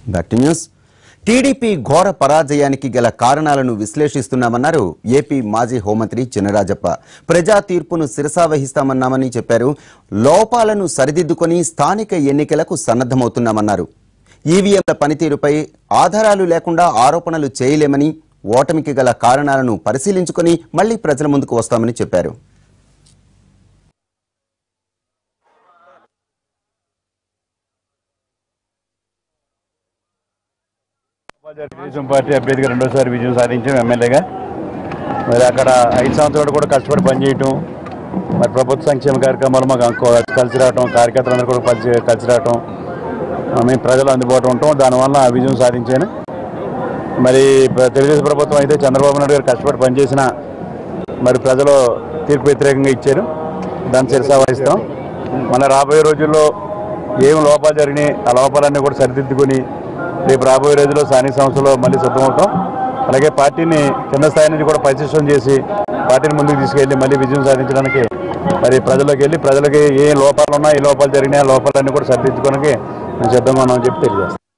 back to news TDP ఘోర పరాజయానికి గల కారణాలను విశ్లేషిస్తున్నామన్నారు ఏపీ మాజీ హోంమంత్రి చినరాజప్ప ప్రజా తీర్పును శిరసావహిస్తామన్నామని చెప్పారు లోపాలను సరిదిద్దుకొని స్థానిక ఎన్నికలకు సన్నద్ధమవుతున్నామన్నారు ఈవీఎంల పనితీరుపై ఆధారాలు లేకుండా ఆరోపణలు చేయలేమని ఓటమికి గల కారణాలను పరిశీలించుకొని మళ్లీ ప్రజల ముందుకు వస్తామని చెప్పారు తెలుగుదేశం పార్టీ అభ్యర్థిగా రెండోసారి విజయం సాధించాం ఎమ్మెల్యేగా మరి అక్కడ ఐదు సంవత్సరాలు కూడా కష్టపడి పనిచేయటం మరి ప్రభుత్వ సంక్షేమ కార్యక్రమాలు మాకు అంకో- కలిసి రావటం కార్యకర్తలందరూ కూడా కలిసి కలిసి రావటం ఆ, మేము ప్రజలు అందుబాటులో ఉంటాం దానివల్ల ఆ విజయం సాధించాను మరి ప్ర- తెలుగుదేశం ప్రభుత్వం అయితే చంద్రబాబు నాయుడు గారు కష్టపడి పనిచేసిన మరి ప్రజలు తీర్పు వ్యతిరేకంగా ఇచ్చారు దాన్ని శిరసా వహిస్తాం మన రాబోయే రోజుల్లో ఏం లోపాలు జరిగినాయి ఆ లోపాలన్నీ కూడా సరిదిద్దుకొని రేపు రాబోయే రోజుల్లో స్థానిక సంస్థలో మళ్ళీ సిద్ధమవుతాం అలాగే పార్టీని కింద స్థాయి నుంచి కూడా పరిశీలన చేసి పార్టీని ముందుకు తీసుకెళ్లి మళ్ళీ విజయం సాధించడానికి మరి ప్రజల్లోకి వెళ్ళి ప్రజలకి ఏ లోపాలు ఉన్నా ఏ లోపాలు జరిగినాయి ఆ లోపాలన్నీ కూడా సరిదిద్దుకోవడానికి మేము సిద్ధంగా ఉన్నామని చెప్పి తెలియజేస్తాం